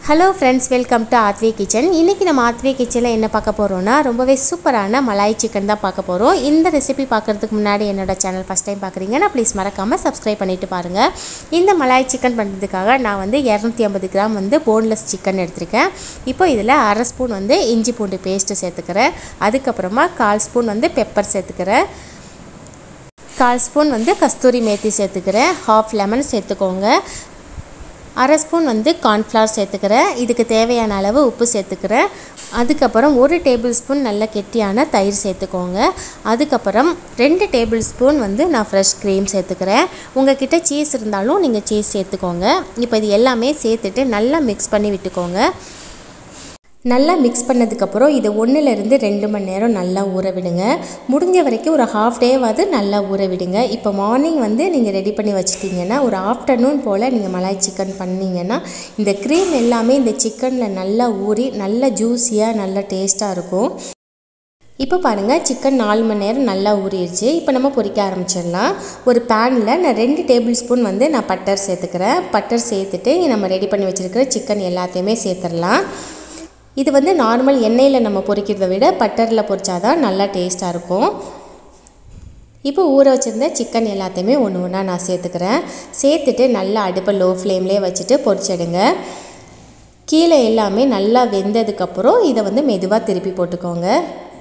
hello friends welcome to ஆத்வே kitchen இன்றைக்கி நம்ம ஆத்வே கிச்சனில் என்ன பார்க்க போகிறோம்னா ரொம்பவே சூப்பரான மலாய் சிக்கன் தான் பார்க்க போகிறோம் இந்த ரெசிபி பார்க்குறதுக்கு முன்னாடி என்னோட சேனல் ஃபஸ்ட் டைம் பார்க்குறீங்கன்னா ப்ளீஸ் மறக்காமல் சப்ஸ்கிரைப் பண்ணிவிட்டு பாருங்கள் இந்த மலாய் சிக்கன் பண்ணுறதுக்காக நான் வந்து இரநூத்தி ஐம்பது கிராம் வந்து போன்லெஸ் சிக்கன் எடுத்திருக்கேன் இப்போ இதில் அரை ஸ்பூன் வந்து இஞ்சி பூண்டு பேஸ்ட்டு சேர்த்துக்கிறேன் அதுக்கப்புறமா கால் ஸ்பூன் வந்து பெப்பர் சேர்த்துக்கிறேன் கால் ஸ்பூன் வந்து கஸ்தூரி மேத்தி சேர்த்துக்கிறேன் ஹாஃப் லெமன் சேர்த்துக்கோங்க அரை ஸ்பூன் வந்து கார்ன்ஃப்ளவர் சேர்த்துக்கிறேன் இதுக்கு தேவையான அளவு உப்பு சேர்த்துக்கிறேன் அதுக்கப்புறம் ஒரு டேபிள் ஸ்பூன் நல்ல கெட்டியான தயிர் சேர்த்துக்கோங்க அதுக்கப்புறம் ரெண்டு டேபிள் ஸ்பூன் வந்து நான் ஃப்ரெஷ் க்ரீம் சேர்த்துக்கிறேன் உங்ககிட்ட சீஸ் இருந்தாலும் நீங்கள் சீஸ் சேர்த்துக்கோங்க இப்போ இது எல்லாமே சேர்த்துட்டு நல்லா மிக்ஸ் பண்ணி விட்டுக்கோங்க நல்லா மிக்ஸ் பண்ணதுக்கப்புறம் இது ஒன்றுலேருந்து ரெண்டு மணி நேரம் நல்லா ஊற விடுங்க முடிஞ்ச வரைக்கும் ஒரு ஹாஃப் டேவாவது நல்லா ஊற விடுங்க இப்போ மார்னிங் வந்து நீங்கள் ரெடி பண்ணி வச்சுட்டிங்கன்னா ஒரு ஆஃப்டர்நூன் போல் நீங்கள் மலாய் சிக்கன் பண்ணிங்கன்னா இந்த க்ரீம் எல்லாமே இந்த சிக்கனில் நல்லா ஊறி நல்லா ஜூஸியாக நல்லா டேஸ்ட்டாக இருக்கும் இப்போ பாருங்கள் சிக்கன் நாலு மணி நேரம் நல்லா ஊறிடுச்சு இப்போ நம்ம பொரிக்க ஆரம்பிச்சிடலாம் ஒரு பேனில் நான் ரெண்டு டேபிள் ஸ்பூன் வந்து நான் பட்டர் சேர்த்துக்கிறேன் பட்டர் சேர்த்துட்டு நம்ம ரெடி பண்ணி வச்சுருக்கிற சிக்கன் எல்லாத்தையுமே சேர்த்துடலாம் இது வந்து நார்மல் எண்ணெயில் நம்ம பொரிக்கிறத விட பட்டரில் பொரிச்சாதான் நல்லா டேஸ்ட்டாக இருக்கும் இப்போ ஊற வச்சுருந்த சிக்கன் எல்லாத்தையுமே ஒன்று ஒன்றா நான் சேர்த்துக்கிறேன் சேர்த்துட்டு நல்லா அடுப்பை லோ ஃப்ளேம்லேயே வச்சுட்டு பொரிச்சிடுங்க கீழே எல்லாமே நல்லா வெந்ததுக்கப்புறம் இதை வந்து மெதுவாக திருப்பி போட்டுக்கோங்க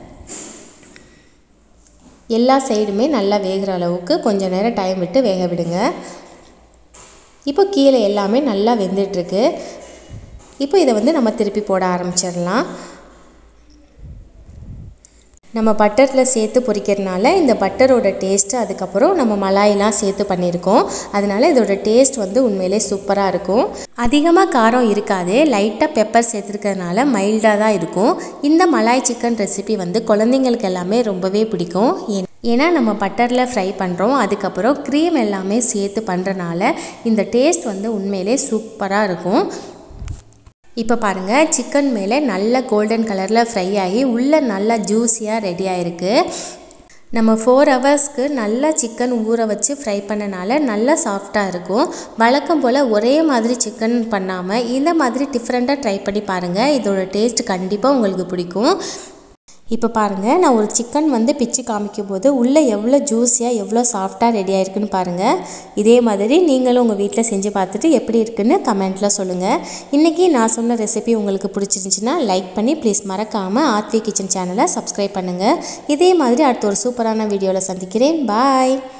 எல்லா சைடுமே நல்லா வேகிற அளவுக்கு கொஞ்சம் நேரம் டைம் விட்டு வேக விடுங்க இப்போ கீழே எல்லாமே நல்லா வெந்துட்டுருக்கு இப்போ இதை வந்து நம்ம திருப்பி போட ஆரம்பிச்சிடலாம் நம்ம பட்டரில் சேர்த்து பொரிக்கிறதுனால இந்த பட்டரோட டேஸ்ட்டு அதுக்கப்புறம் நம்ம மலாயெலாம் சேர்த்து பண்ணியிருக்கோம் அதனால் இதோட டேஸ்ட் வந்து உண்மையிலே சூப்பராக இருக்கும் அதிகமாக காரம் இருக்காது லைட்டாக பெப்பர் சேர்த்துருக்கிறதுனால மைல்டாக தான் இருக்கும் இந்த மலாய் சிக்கன் ரெசிபி வந்து குழந்தைங்களுக்கு எல்லாமே ரொம்பவே பிடிக்கும் ஏன்னா நம்ம பட்டரில் ஃப்ரை பண்ணுறோம் அதுக்கப்புறம் க்ரீம் எல்லாமே சேர்த்து பண்ணுறனால இந்த டேஸ்ட் வந்து உண்மையிலே சூப்பராக இருக்கும் இப்போ பாருங்கள் சிக்கன் மேலே நல்ல கோல்டன் கலரில் ஃப்ரை ஆகி உள்ளே நல்லா ஜூஸியாக ரெடி ஆகிருக்கு நம்ம ஃபோர் ஹவர்ஸ்க்கு நல்லா சிக்கன் ஊற வச்சு ஃப்ரை பண்ணனால நல்லா சாஃப்டாக இருக்கும் வழக்கம் போல் ஒரே மாதிரி சிக்கன் பண்ணாமல் இந்த மாதிரி டிஃப்ரெண்ட்டாக ட்ரை பண்ணி பாருங்கள் இதோட டேஸ்ட் கண்டிப்பாக உங்களுக்கு பிடிக்கும் இப்போ பாருங்கள் நான் ஒரு சிக்கன் வந்து பிச்சு காமிக்கும் போது உள்ளே எவ்வளோ ஜூஸியாக எவ்வளோ சாஃப்டாக ரெடி ஆயிருக்குன்னு பாருங்கள் இதே மாதிரி நீங்களும் உங்கள் வீட்டில் செஞ்சு பார்த்துட்டு எப்படி இருக்குன்னு கமெண்ட்டில் சொல்லுங்கள் இன்றைக்கி நான் சொன்ன ரெசிபி உங்களுக்கு பிடிச்சிருந்துச்சின்னா லைக் பண்ணி ப்ளீஸ் மறக்காமல் ஆத்வி கிச்சன் சேனலை சப்ஸ்கிரைப் பண்ணுங்கள் இதே மாதிரி அடுத்த ஒரு சூப்பரான வீடியோவில் சந்திக்கிறேன் பாய்